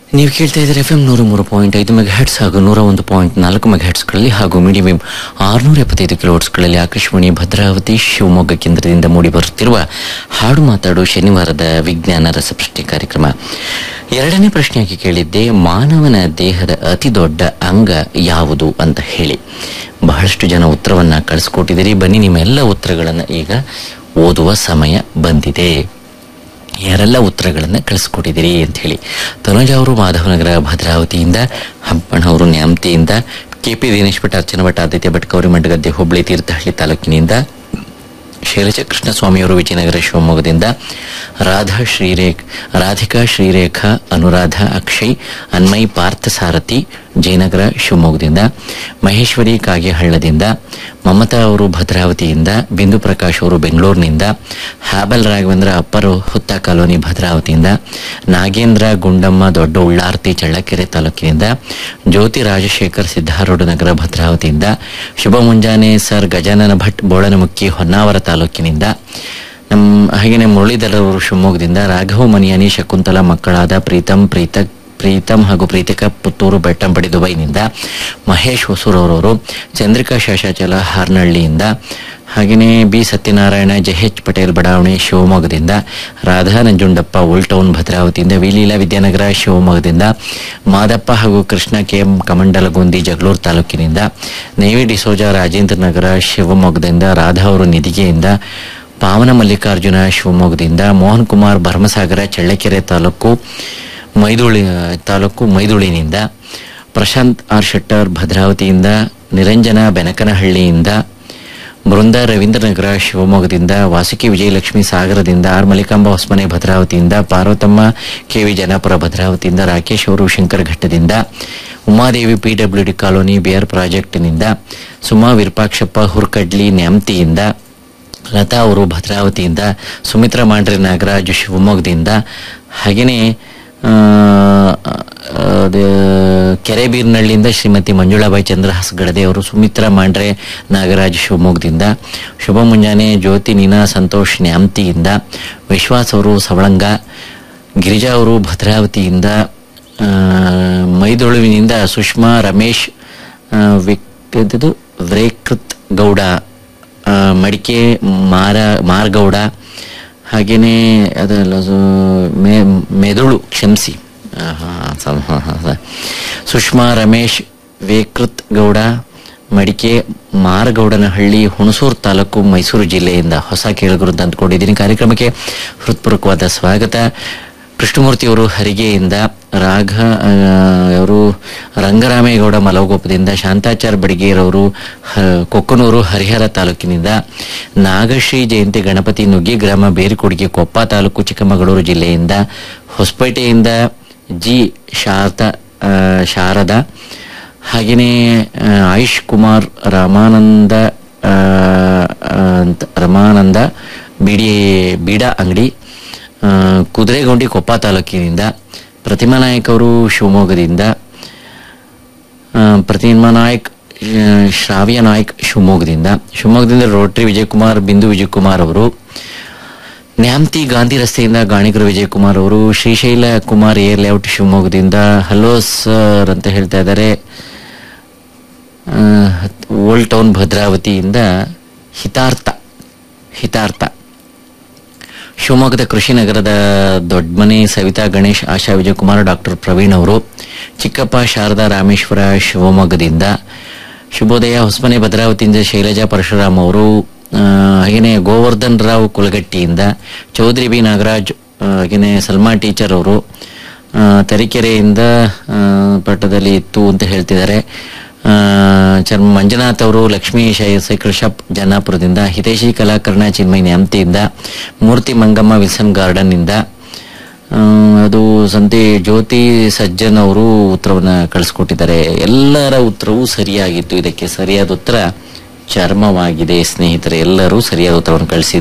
ನೀವು ಕೇಳ್ತಾ ಇದ್ದೀರಿ ಎಫ್ ಎಂ ನೂರ ಮೂರು ಪಾಯಿಂಟ್ ಐದು ಮೆಗಾ ಹೆಡ್ಸ್ ಹಾಗೂ ನೂರ ಒಂದು ಪಾಯಿಂಟ್ ನಾಲ್ಕು ಮೆಗಾ ಹೆಡ್ಸ್ಗಳಲ್ಲಿ ಹಾಗೂ ಮೀಡಿಯಂ ವೇವ್ ಆರುನೂರ ಎಪ್ಪತ್ತೈದು ಕಿಲೋಟ್ಸ್ಗಳಲ್ಲಿ ಆಕಾಶವಾಣಿ ಭದ್ರಾವತಿ ಶಿವಮೊಗ್ಗ ಕೇಂದ್ರದಿಂದ ಮೂಡಿ ಬರುತ್ತಿರುವ ಹಾಡು ಮಾತಾಡು ಶನಿವಾರದ ವಿಜ್ಞಾನ ರಸಪ್ರಶ್ನೆ ಕಾರ್ಯಕ್ರಮ ಎರಡನೇ ಪ್ರಶ್ನೆಯಾಗಿ ಕೇಳಿದ್ದೆ ಮಾನವನ ದೇಹದ ಅತಿ ದೊಡ್ಡ ಅಂಗ ಯಾವುದು ಅಂತ ಹೇಳಿ ಬಹಳಷ್ಟು ಜನ ಉತ್ತರವನ್ನ ಕಳಿಸ್ಕೊಟ್ಟಿದ್ದೀರಿ ಬನ್ನಿ ನಿಮ್ಮೆಲ್ಲ ಉತ್ತರಗಳನ್ನು ಈಗ ಓದುವ ಸಮಯ ಬಂದಿದೆ ಯಾರೆಲ್ಲ ಉತ್ತರಗಳನ್ನು ಕಳಿಸ್ಕೊಟ್ಟಿದ್ದೀರಿ ಅಂತ ಹೇಳಿ ತನುಜ ಅವರು ಮಾಧವನಗರ ಭದ್ರಾವತಿಯಿಂದ ಹಬ್ಬಣ್ಣ ಅವರು ನ್ಯಾಮತಿಯಿಂದ ಕೆ ಪಿ ದಿನೇಶ್ ಭಟ್ ಅರ್ಚನ ಭಟ್ ಆದಿತ್ಯ ಭಟ್ ಕೌರಿಮಂಡಗದ್ದೆ ಹುಬ್ಬಳ್ಳಿ ತೀರ್ಥಹಳ್ಳಿ ತಾಲೂಕಿನಿಂದ ಶೈಲಜಾ ಕೃಷ್ಣಸ್ವಾಮಿಯವರು ವಿಜಯನಗರ ಶಿವಮೊಗ್ಗದಿಂದ ರಾಧಾ ಶ್ರೀರೇಖ್ ರಾಧಿಕಾ ಶ್ರೀರೇಖಾ ಅನುರಾಧ ಅಕ್ಷಯ್ ಅನ್ಮಯ್ ಪಾರ್ಥಸಾರಥಿ ಜಯನಗರ ಶಿವಮೊಗ್ಗದಿಂದ ಮಹೇಶ್ವರಿ ಕಾಗೆಹಳ್ಳದಿಂದ ಮಮತಾ ಅವರು ಭದ್ರಾವತಿಯಿಂದ ಬಿಂದು ಪ್ರಕಾಶ್ ಅವರು ಬೆಂಗಳೂರಿನಿಂದ ಹ್ಯಾಬಲ್ ರಾಘವೇಂದ್ರ ಅಪ್ಪರು ಹುತ್ತ ಕಾಲೋನಿ ಭದ್ರಾವತಿಯಿಂದ ನಾಗೇಂದ್ರ ಗುಂಡಮ್ಮ ದೊಡ್ಡ ಉಳ್ಳಾರ್ತಿ ಚಳ್ಳಕೆರೆ ತಾಲೂಕಿನಿಂದ ಜ್ಯೋತಿ ರಾಜಶೇಖರ್ ಸಿದ್ದಾರೂಢ ನಗರ ಭದ್ರಾವತಿಯಿಂದ ಶುಭ ಮುಂಜಾನೆ ಸರ್ ಗಜಾನನ ಭಟ್ ಬೋಳನಮುಕ್ಕಿ ಹೊನ್ನಾವರ ತಾಲೂಕಿನಿಂದ ನಮ್ಮ ಹಾಗೆಯೇ ಮುರಳೀಧರ್ ಅವರು ಶಿವಮೊಗ್ಗದಿಂದ ರಾಘವ ಮನಿಯಾನಿ ಶಕುಂತಲಾ ಮಕ್ಕಳಾದ ಪ್ರೀತಂ ಪ್ರೀತ ಪ್ರೀತಂ ಹಾಗೂ ಪ್ರೀತಿಕಾ ಪುತ್ತೂರು ಬೆಟ್ಟಂಪಡಿ ದುಬೈನಿಂದ ಮಹೇಶ್ ಹೊಸೂರವರವರು ಚಂದ್ರಿಕಾ ಶೇಷಾಚಲ ಹಾರ್ನಹಳ್ಳಿಯಿಂದ ಹಾಗೆಯೇ ಬಿ ಸತ್ಯನಾರಾಯಣ ಜೆಎಚ್ ಪಟೇಲ್ ಬಡಾವಣೆ ಶಿವಮೊಗ್ಗದಿಂದ ರಾಧಾ ನಂಜುಂಡಪ್ಪ ಟೌನ್ ಭದ್ರಾವತಿಯಿಂದ ವಿಲೀಲಾ ವಿದ್ಯಾನಗರ ಶಿವಮೊಗ್ಗದಿಂದ ಮಾದಪ್ಪ ಹಾಗೂ ಕೃಷ್ಣ ಕೆಎಂ ಕಮಂಡಲಗುಂದಿ ಜಗಳೂರು ತಾಲೂಕಿನಿಂದ ನೇವಿ ಡಿಸೋಜ ರಾಜೇಂದ್ರ ನಗರ ಶಿವಮೊಗ್ಗದಿಂದ ರಾಧಾ ಅವರು ನಿಧಿಗೆಯಿಂದ ಪಾವನ ಮಲ್ಲಿಕಾರ್ಜುನ ಶಿವಮೊಗ್ಗದಿಂದ ಮೋಹನ್ ಕುಮಾರ್ ಭರಮಸಾಗರ ಚಳ್ಳಕೆರೆ ತಾಲೂಕು ಮೈದುಳಿ ತಾಲೂಕು ಮೈದುಳಿನಿಂದ ಪ್ರಶಾಂತ್ ಆರ್ ಶೆಟ್ಟರ್ ಭದ್ರಾವತಿಯಿಂದ ನಿರಂಜನ ಬೆನಕನಹಳ್ಳಿಯಿಂದ ಬೃಂದ ರವೀಂದ್ರನಗರ ಶಿವಮೊಗ್ಗದಿಂದ ವಾಸುಕಿ ವಿಜಯಲಕ್ಷ್ಮಿ ಸಾಗರದಿಂದ ಆರ್ ಮಲ್ಲಿಕಾಂಬ ಹೊಸಮನೆ ಭದ್ರಾವತಿಯಿಂದ ಪಾರ್ವತಮ್ಮ ಕೆವಿ ಜನಾಪುರ ಭದ್ರಾವತಿಯಿಂದ ರಾಕೇಶ್ ಅವರು ಶಂಕರಘಟ್ಟದಿಂದ ಉಮಾದೇವಿ ಪಿಡಬ್ಲ್ಯೂಡಿ ಕಾಲೋನಿ ಬಿಆರ್ ಪ್ರಾಜೆಕ್ಟ್ನಿಂದ ಸುಮಾ ವಿರೂಪಾಕ್ಷಪ್ಪ ಹುರ್ಕಡ್ಲಿ ನ್ಯಾಮ್ತಿಯಿಂದ ಲತಾ ಅವರು ಭದ್ರಾವತಿಯಿಂದ ಸುಮಿತ್ರಾ ಮಾಂಡ್ರೆ ನಾಗರಾಜ್ ಶಿವಮೊಗ್ಗದಿಂದ ಹಾಗೆಯೇ ಆ, ಅದು ಕೆರೆಬೀರ್ನಳ್ಳಿಯಿಂದ ಶ್ರೀಮತಿ ಮಂಜುಳಾಬಾಯಿ ಚಂದ್ರಹಾಸ್ ಗಡದೆ ಅವರು ಸುಮಿತ್ರಾ ಮಾಂಡ್ರೆ ನಾಗರಾಜ್ ಶಿವಮೊಗ್ಗದಿಂದ ಶುಭ ಮುಂಜಾನೆ ಜ್ಯೋತಿ ನೀನಾ ಸಂತೋಷ್ ನ್ಯಾಮ್ತಿಯಿಂದ ವಿಶ್ವಾಸ್ ಅವರು ಸವಳಂಗ ಗಿರಿಜಾ ಅವರು ಭದ್ರಾವತಿಯಿಂದ ಆ, ಮೈದೊಳುವಿನಿಂದ ಸುಷ್ಮಾ ರಮೇಶ್ ಆ, ವಿಕ್- ಇದು ವ್ರೇಕೃತ್ ಗೌಡ ಆ, ಮಡಿಕೆ ಮಾರ ಮಾರ್ಗೌಡ ಹಾಗೇನೆ ಅದಲ್ಲ ಸು- ಮೆ- ಮೆದುಳು ಕ್ಷಮಿಸಿ ಆ, ಹಾ, ಸಂ- ಹಾ, ಹಾ, ಹಾ. ಸುಷ್ಮಾ ರಮೇಶ್ ವೇಕೃತ್ ಗೌಡ ಮಡಿಕೆ ಮಾರಗೌಡನಹಳ್ಳಿ ಹುಣಸೂರು ತಾಲೂಕು ಮೈಸೂರು ಜಿಲ್ಲೆಯಿಂದ ಹೊಸ ಕೇಳುಗರು ಅಂತ ಅಂದ್ಕೊಂಡಿದ್ದೀನಿ ಕಾರ್ಯಕ್ರಮಕ್ಕೆ ಹೃತ್ಪೂರ್ವಕವಾದ ಸ್ವಾಗತ ಕೃಷ್ಣಮೂರ್ತಿ ಅವರು ಹರಿಗೆಯಿಂದ ರಾಘ ಆ, ಅವರು ರಂಗರಾಮೇಗೌಡ ಮಲಗೋಪದಿಂದ ಶಾಂತಾಚಾರ್ ಬಡಿಗೇರವರು ಹ- ಕೊಕ್ಕನೂರು ಹರಿಹರ ತಾಲೂಕಿನಿಂದ ನಾಗಶ್ರೀ ಜಯಂತಿ ಗಣಪತಿ ನುಗ್ಗಿ ಗ್ರಾಮ ಬೇರಿಕೊಡುಗೆ ಕೊಪ್ಪ ತಾಲೂಕು ಚಿಕ್ಕಮಗಳೂರು ಜಿಲ್ಲೆಯಿಂದ ಹೊಸಪೇಟೆಯಿಂದ ಜಿ ಶಾರದಾ ಆ, ಶಾರದಾ ಹಾಗೆಯೇ ಆ, ಆಯುಷ್ ಕುಮಾರ್ ರಾಮಾನಂದ ಆ, ಆ, ಅಂತ ರಮಾನಂದ ಬಿಡಿ ಬೀಡಾ ಅಂಗಡಿ ಆ, ಕುದುರೆಗುಂಡಿ ಕೊಪ್ಪ ತಾಲೂಕಿನಿಂದ ಪ್ರತಿಮಾ ನಾಯಕ್ ಅವರು ಶಿವಮೊಗ್ಗದಿಂದ ಆ, ಪ್ರತಿಮಾ ನಾಯಕ್ ಆ, ಶ್ರಾವ್ಯ ನಾಯಕ್ ಶಿವಮೊಗ್ಗದಿಂದ ಶಿವಮೊಗ್ಗದಿಂದ ರೋಟ್ರಿ ವಿಜಯಕುಮಾರ್ ಬಿಂದು ವಿಜಯಕುಮಾರ್ ಅವರು ನ್ಯಾಮ್ತಿ ಗಾಂಧಿ ರಸ್ತೆಯಿಂದ ಗಾಣಿಗರು ವಿಜಯಕುಮಾರ್ ಅವರು ಶ್ರೀಶೈಲ ಕುಮಾರ್ ಏರ್ ಲೇಔಟ್ ಶಿವಮೊಗ್ಗದಿಂದ ಹಲೋ ಸರ್ ಅಂತ ಹೇಳ್ತಾ ಇದ್ದಾರೆ ಓಲ್ಡ್ ಟೌನ್ ಭದ್ರಾವತಿಯಿಂದ ಹಿತಾರ್ಥ ಹಿತಾರ್ಥ ಶಿವಮೊಗ್ಗದ ಕೃಷಿ ನಗರದ ದೊಡ್ಡಮನೆ ಸವಿತಾ ಗಣೇಶ್ ಆಶಾ ವಿಜಯಕುಮಾರ್ ಡಾಕ್ಟರ್ ಪ್ರವೀಣ್ ಅವರು ಚಿಕ್ಕಪ್ಪ ಶಾರದಾ ರಾಮೇಶ್ವರ ಶಿವಮೊಗ್ಗದಿಂದ ಶುಭೋದಯ ಹೊಸಮನೆ ಭದ್ರಾವತಿಯಿಂದ ಶೈಲಜಾ ಪರಶುರಾಮ್ ಅವರು ಆ, ಹಾಗೇನೆ ಗೋವರ್ಧನ್ ರಾವ್ ಕುಲಗಟ್ಟಿಯಿಂದ ಚೌಧರಿ ಬಿ ನಾಗರಾಜ್ ಆ, ಹಾಗೇನೆ ಸಲ್ಮಾ ಟೀಚರ್ ಅವರು ಆ, ತರೀಕೆರೆಯಿಂದ ಆ, ಪಟ್ಟದಲ್ಲಿ ಇತ್ತು ಅಂತ ಹೇಳ್ತಿದ್ದಾರೆ ಆ, ಚರ್ಮ ಮಂಜುನಾಥ್ ಅವರು ಲಕ್ಷ್ಮೀ ಶೈ- ಸೈಕಲ್ ಶಾಪ್ ಜನ್ನಾಪುರದಿಂದ ಹಿತೇಶಿ ಕಲಾಕರಣ ಚಿನ್ಮಯ್ ನ್ಯಾಮ್ತಿಯಿಂದ ಮೂರ್ತಿ ಮಂಗಮ್ಮ ವಿಲ್ಸನ್ ಗಾರ್ಡನ್ ಇಂದ ಆ, ಅದು ಸಂತೆ ಜ್ಯೋತಿ ಸಜ್ಜನ್ ಅವರು ಉತ್ತರವನ್ನ ಕಳಿಸ್ಕೊಟ್ಟಿದ್ದಾರೆ ಎಲ್ಲರ ಉತ್ತರವೂ ಸರಿಯಾಗಿತ್ತು ಇದಕ್ಕೆ ಸರಿಯಾದ ಉತ್ತರ ಚರ್ಮವಾಗಿದೆ ಸ್ನೇಹಿತರೆ ಎಲ್ಲರೂ ಸರಿಯಾದ ಉತ್ತರವನ್ನು ಕಳಿಸಿ